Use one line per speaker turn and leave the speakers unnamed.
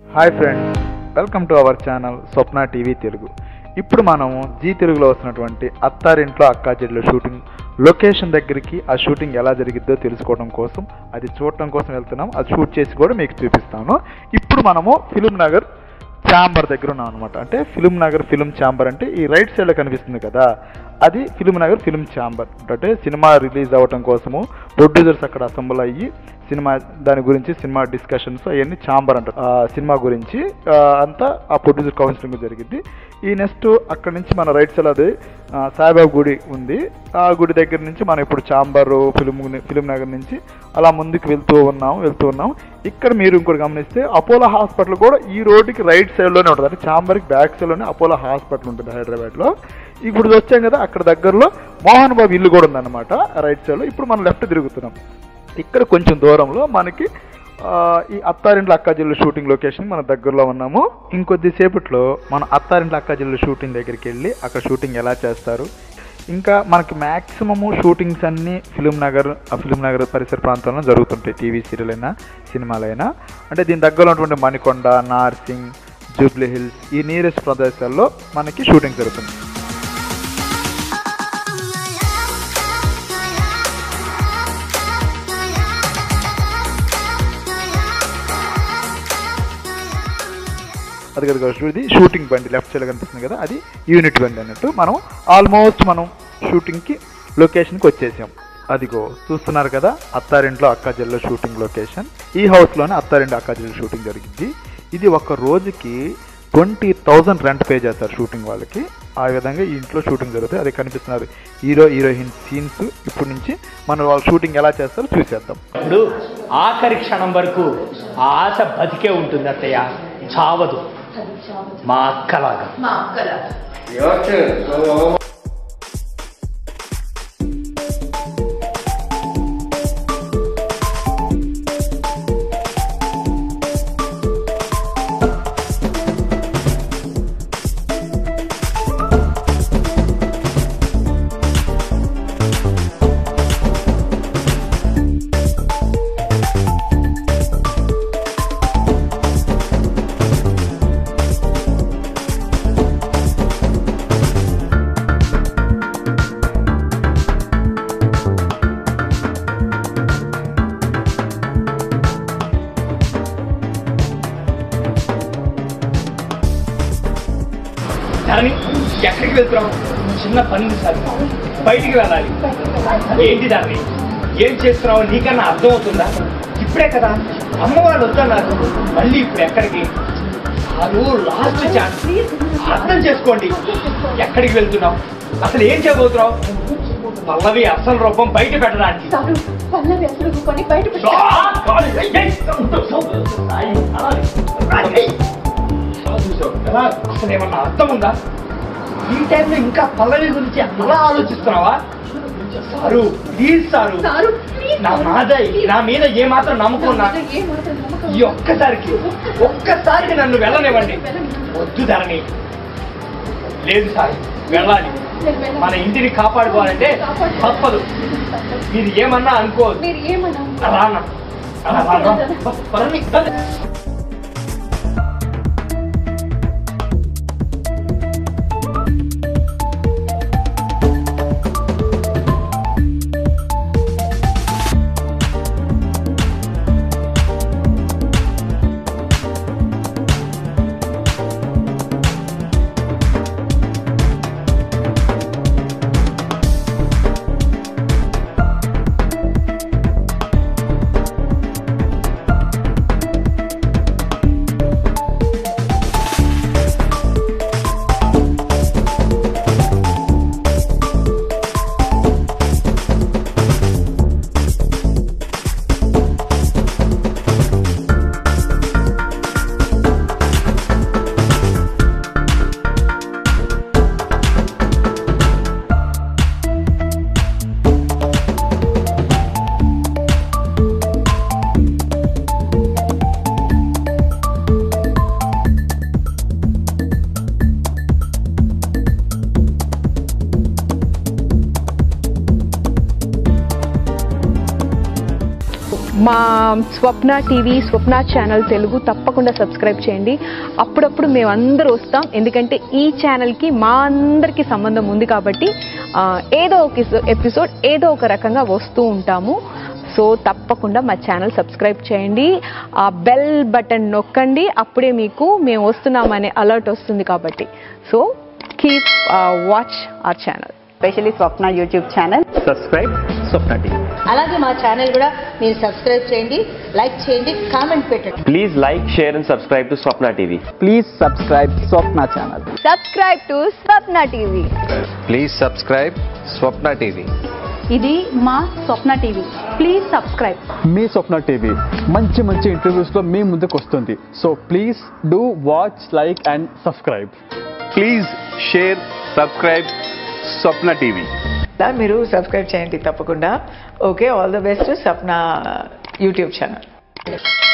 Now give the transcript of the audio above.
Hi friends welcome to our channel Swapna TV Telugu ఇప్పుడు మనము G తెలుగులో వస్తున్నటువంటి అత్తారింట్లో అక్కా చెల్లెలు షూటింగ్ లొకేషన్ దగ్గరికి ఆ షూటింగ్ ఎలా జరిగిద్దో తెలుసుకోవడం కోసం అది చూడటం కోసం వెళ్తున్నాం అది షూట్ చేసి కూడా మీకు చూపిస్తాను ఇప్పుడు మనము ఫిలిం నగర్ ఛాంబర్ దగ్గర ఉన్నాం అనమాట అంటే ఫిలిం నగర్ ఫిలిం ఛాంబర్ అంటే ఈ రైట్ సైడ్లో కనిపిస్తుంది కదా అది ఫిలిం నగర్ ఫిలిం ఛాంబర్ అంటే సినిమా రిలీజ్ అవ్వటం కోసము ప్రొడ్యూసర్స్ అక్కడ అసెంబుల్ అయ్యి సినిమా దాని గురించి సినిమా డిస్కషన్స్ అవన్నీ ఛాంబర్ అంటారు ఆ సినిమా గురించి ఆ, అంతా ఆ ప్రొడ్యూసర్ కౌన్సిలింగ్ జరిగింది ఈ నెక్స్ట్ అక్కడ నుంచి మన రైట్ సైడ్ అది ఆ, సాయిబాబా గుడి ఉంది ఆ గుడి దగ్గర నుంచి మనం ఇప్పుడు ఛాంబర్ ఫిలిం ఫిలిం నగర్ నుంచి అలా ముందుకు వెళ్తూ ఉన్నాం వెళ్తూ ఉన్నాం ఇక్కడ మీరు ఇంకోటి గమనిస్తే అపోలో హాస్పిటల్ కూడా ఈ రోడ్డుకి రైట్ సైడ్లోనే ఉంటుంది అంటే ఛాంబర్కి బ్యాక్ సైడ్లోనే అపోలో హాస్పిటల్ ఉంటుంది హైదరాబాద్లో ఇప్పుడు వచ్చాం కదా అక్కడ దగ్గరలో మోహన్ బాబు ఇల్లు కూడా ఉందన్నమాట రైట్ సైడ్లో ఇప్పుడు మనం లెఫ్ట్ తిరుగుతున్నాం ఇక్కడ కొంచెం దూరంలో మనకి ఆ, ఈ అత్తారింట్ల అక్కాజిల్లు షూటింగ్ లొకేషన్ మన దగ్గరలో ఉన్నాము ఇంకొద్దిసేపట్లో మన అత్తారింట్ల అక్కాజిల్లు షూటింగ్ దగ్గరికి వెళ్ళి అక్కడ షూటింగ్ ఎలా చేస్తారు ఇంకా మనకి మ్యాక్సిమము షూటింగ్స్ అన్నీ ఫిలిం నగర్ ఆ ఫిలిం నగర్ పరిసర ప్రాంతంలో జరుగుతుంటాయి టీవీ సీరియల్ అయినా సినిమాలైనా అంటే దీని దగ్గరలో ఉన్నటువంటి మణికొండ నార్సింగ్ జూబ్లీ హిల్స్ ఈ నియరెస్ట్ ప్రదేశాల్లో మనకి షూటింగ్ జరుగుతుంది అది కదా ఇది షూటింగ్ బండి లెఫ్ట్ సైడ్ కనిపిస్తుంది కదా అది యూనిట్ బండి అన్నట్టు మనం ఆల్మోస్ట్ మనం షూటింగ్కి లొకేషన్కి వచ్చేసాం అదిగో చూస్తున్నారు కదా అత్తారింట్లో అక్కాజల్లో షూటింగ్ లొకేషన్ ఈ హౌస్లోనే అత్తారింటి అక్కాజల్లో షూటింగ్ జరిగింది ఇది ఒక రోజుకి ట్వంటీ థౌజండ్ రెంట్ పే చేస్తారు షూటింగ్ వాళ్ళకి ఆ విధంగా ఈ ఇంట్లో షూటింగ్ జరుగుతుంది అది కనిపిస్తున్నారు హీరో హీరోయిన్ సీన్స్ ఇప్పుడు నుంచి మనం వాళ్ళ షూటింగ్ ఎలా చేస్తారో చూసేద్దాం
ఇప్పుడు ఆఖరి క్షణం వరకు ఆ ఆశ బతికే ఉంటుంది అత్తయ్య చావదు మా అక్కలాగా
మా అక్కల
కానీ ఎక్కడికి వెళ్తున్నావు చిన్న పని ఉంది సార్ బయటికి వెళ్ళాలి ఏంటి దాన్ని ఏం చేస్తున్నావు నీకన్నా అర్థం అవుతుందా ఇప్పుడే కదా అమ్మ వాళ్ళు వద్దన్నారు మళ్ళీ ఇప్పుడు ఎక్కడికి అది లాస్ట్ ఛాన్స్ అర్థం చేసుకోండి ఎక్కడికి వెళ్తున్నావు అసలు ఏం చేయబోతున్నావు పల్లవి అసలు రూపం బయట పెట్టడానికి
సారు పల్లవి అసలు కొని బయట పెట్టు.
అసలు ఏమన్నా అర్థం ఉందా ఈ టైంలో ఇంకా పల్లవి గురించి అలా ఆలోచిస్తున్నావా sir please sir
sir please
నా మాట నా మీద ఏ మాత్రం నమ్మకం ఉన్నా
ఏ మాత్రం నమ్మకం
ఈ ఒక్కసారికి ఒక్కసారికి నన్ను వెళ్ళనివ్వండి వద్దు ధరణి లేదు సార్ వెళ్ళాలి
నేను వెళ్ళను.
మన ఇంటిని కాపాడుకోవాలంటే తప్పదు మీరు ఏమన్నా అనుకోవద్దు
మీరు ఏమన్నా
రానా రా, రా, రా. పదండి, పదండి.
మా స్వప్న టీవీ స్వప్న ఛానల్ తెలుగు తప్పకుండా సబ్స్క్రైబ్ చేయండి అప్పుడప్పుడు మేము అందరూ వస్తాం ఎందుకంటే ఈ ఛానల్కి మా అందరికీ సంబంధం ఉంది కాబట్టి ఆ, ఏదో ఒక ఎపిసోడ్ ఏదో ఒక రకంగా వస్తూ ఉంటాము సో తప్పకుండా మా ఛానల్ సబ్స్క్రైబ్ చేయండి ఆ బెల్ బటన్ నొక్కండి అప్పుడే మీకు మేము వస్తున్నామనే అలర్ట్ వస్తుంది కాబట్టి so keep watch our channel
specially Swapna YouTube channel
subscribe Swapna TV
అలాగే మా ఛానల్ కూడా మీరు సబ్స్క్రైబ్ చేయండి లైక్ చేయండి కామెంట్ పెట్టండి
Please like, share, and subscribe to Swapna TV.
Please subscribe Swapna channel.
Subscribe to Swapna TV
Please subscribe Swapna TV.
ఇది మా స్వప్న టీవీ ప్లీజ్ సబ్స్క్రైబ్
మీ స్వప్న టీవీ మంచి మంచి ఇంటర్వ్యూస్లో మీ ముందుకు వస్తుంది so please do watch like and subscribe
Please share, subscribe Swapna TV.
మీరు సబ్స్క్రైబ్ చేయండి తప్పకుండా okay all the best Sapna YouTube channel